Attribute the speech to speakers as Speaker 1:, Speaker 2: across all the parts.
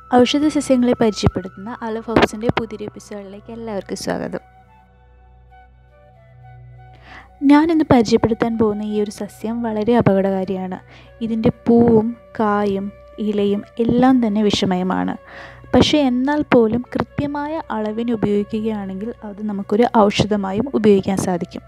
Speaker 1: ഔഷധ സസ്യങ്ങളെ പരിചയപ്പെടുത്തുന്ന അലഫ് ഹൗസിൻ്റെ പുതിയൊരു എപ്പിസോഡിലേക്ക് എല്ലാവർക്കും സ്വാഗതം ഞാനിന്ന് പരിചയപ്പെടുത്താൻ പോകുന്ന ഈ ഒരു സസ്യം വളരെ അപകടകാരിയാണ് ഇതിൻ്റെ പൂവും കായും ഇലയും എല്ലാം തന്നെ വിഷമയമാണ് പക്ഷേ എന്നാൽ പോലും കൃത്യമായ അളവിന് ഉപയോഗിക്കുകയാണെങ്കിൽ അത് നമുക്കൊരു ഔഷധമായും ഉപയോഗിക്കാൻ സാധിക്കും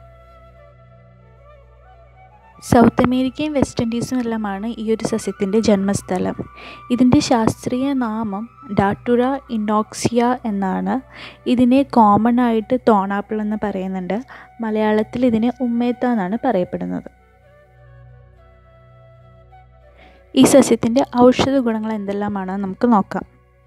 Speaker 1: സൗത്ത് അമേരിക്കയും വെസ്റ്റ് ഇൻഡീസും എല്ലാമാണ് ഈ ഒരു സസ്യത്തിൻ്റെ ജന്മസ്ഥലം ഇതിൻ്റെ ശാസ്ത്രീയ നാമം ഡാട്ടുറ ഇനോക്സിയ എന്നാണ് ഇതിനെ കോമൺ ആയിട്ട് തോണാപ്പിൾ എന്ന് പറയുന്നുണ്ട് മലയാളത്തിൽ ഇതിനെ ഉമ്മേത്ത എന്നാണ് പറയപ്പെടുന്നത് ഈ സസ്യത്തിൻ്റെ ഔഷധ ഗുണങ്ങൾ എന്തെല്ലാമാണെന്ന് നമുക്ക് നോക്കാം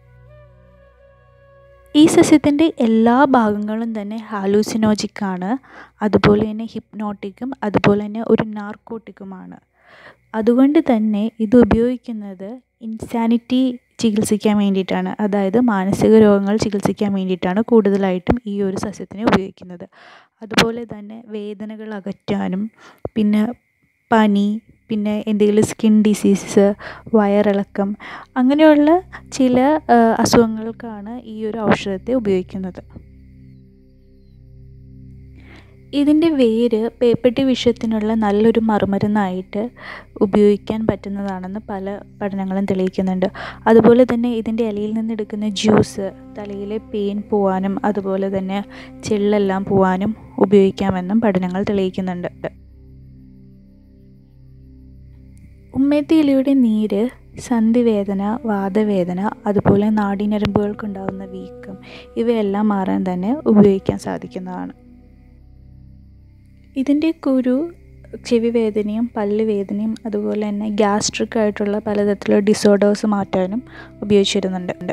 Speaker 1: ഈ സസ്യത്തിൻ്റെ എല്ലാ ഭാഗങ്ങളും തന്നെ ഹാലൂസിനോജിക് ആണ് അതുപോലെ തന്നെ ഹിപ്നോട്ടിക്കും അതുപോലെ തന്നെ ഒരു നാർക്കോട്ടിക്കുമാണ് അതുകൊണ്ട് തന്നെ ഇത് ഉപയോഗിക്കുന്നത് ഇൻസാനിറ്റി ചികിത്സിക്കാൻ വേണ്ടിയിട്ടാണ് അതായത് മാനസിക രോഗങ്ങൾ ചികിത്സിക്കാൻ വേണ്ടിയിട്ടാണ് കൂടുതലായിട്ടും ഈ ഒരു സസ്യത്തിനെ ഉപയോഗിക്കുന്നത് അതുപോലെ തന്നെ വേദനകൾ അകറ്റാനും പിന്നെ പനി പിന്നെ എന്തെങ്കിലും സ്കിൻ ഡിസീസസ് വയറിളക്കം അങ്ങനെയുള്ള ചില അസുഖങ്ങൾക്കാണ് ഈ ഒരു ഔഷധത്തെ ഉപയോഗിക്കുന്നത് ഇതിൻ്റെ വേര് പേപ്പട്ടി വിഷത്തിനുള്ള നല്ലൊരു മറുമരുന്നായിട്ട് ഉപയോഗിക്കാൻ പറ്റുന്നതാണെന്ന് പല പഠനങ്ങളും തെളിയിക്കുന്നുണ്ട് അതുപോലെ തന്നെ ഇതിൻ്റെ ഇലയിൽ നിന്നെടുക്കുന്ന ജ്യൂസ് തലയിലെ പെയിൻ പോവാനും അതുപോലെ തന്നെ ചെള്ളെല്ലാം പോവാനും ഉപയോഗിക്കാമെന്നും പഠനങ്ങൾ തെളിയിക്കുന്നുണ്ട് ഉമ്മേത്തി ഇലയുടെ നീര് സന്ധിവേദന വാദവേദന അതുപോലെ നാഡീഞരമ്പുകൾക്കുണ്ടാകുന്ന വീക്കം ഇവയെല്ലാം മാറാൻ തന്നെ ഉപയോഗിക്കാൻ സാധിക്കുന്നതാണ് ഇതിൻ്റെ കുരു ചെവി വേദനയും പല്ല് വേദനയും അതുപോലെ തന്നെ ഗ്യാസ്ട്രിക് ആയിട്ടുള്ള പലതരത്തിലുള്ള ഡിസോർഡേഴ്സ് മാറ്റാനും ഉപയോഗിച്ചിരുന്നുണ്ട്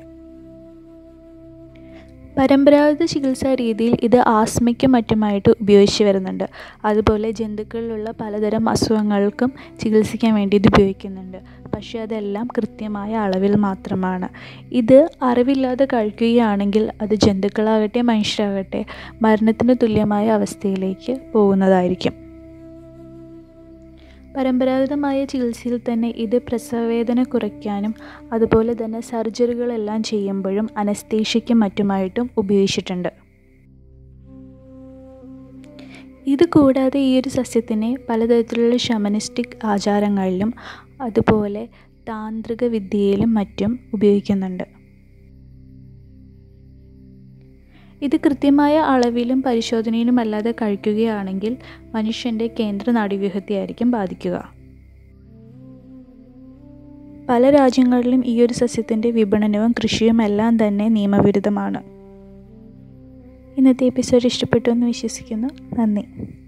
Speaker 1: പരമ്പരാഗത ചികിത്സാ രീതിയിൽ ഇത് ആസ്മയ്ക്കും മറ്റുമായിട്ട് ഉപയോഗിച്ച് വരുന്നുണ്ട് അതുപോലെ ജന്തുക്കളിലുള്ള പലതരം അസുഖങ്ങൾക്കും ചികിത്സിക്കാൻ വേണ്ടി ഇത് ഉപയോഗിക്കുന്നുണ്ട് പക്ഷേ അതെല്ലാം കൃത്യമായ അളവിൽ മാത്രമാണ് ഇത് അറിവില്ലാതെ കഴിക്കുകയാണെങ്കിൽ അത് ജന്തുക്കളാകട്ടെ മനുഷ്യരാകട്ടെ മരണത്തിന് തുല്യമായ അവസ്ഥയിലേക്ക് പോകുന്നതായിരിക്കും പരമ്പരാഗതമായ ചികിത്സയിൽ തന്നെ ഇത് പ്രസവവേദന കുറയ്ക്കാനും അതുപോലെ തന്നെ സർജറികളെല്ലാം ചെയ്യുമ്പോഴും അനസ്തേഷ്യയ്ക്കും മറ്റുമായിട്ടും ഉപയോഗിച്ചിട്ടുണ്ട് ഇത് കൂടാതെ ഈ ഒരു സസ്യത്തിനെ പലതരത്തിലുള്ള ഷമനിസ്റ്റിക് ആചാരങ്ങളിലും അതുപോലെ താന്ത്രിക വിദ്യയിലും മറ്റും ഉപയോഗിക്കുന്നുണ്ട് ഇത് കൃത്യമായ അളവിലും പരിശോധനയിലും അല്ലാതെ കഴിക്കുകയാണെങ്കിൽ മനുഷ്യൻ്റെ കേന്ദ്ര നാഡീവ്യൂഹത്തെയായിരിക്കും ബാധിക്കുക പല രാജ്യങ്ങളിലും ഈ ഒരു സസ്യത്തിൻ്റെ വിപണനവും കൃഷിയും എല്ലാം തന്നെ നിയമവിരുദ്ധമാണ് ഇന്നത്തെ എപ്പിസോഡ് ഇഷ്ടപ്പെട്ടു എന്ന് വിശ്വസിക്കുന്നു നന്ദി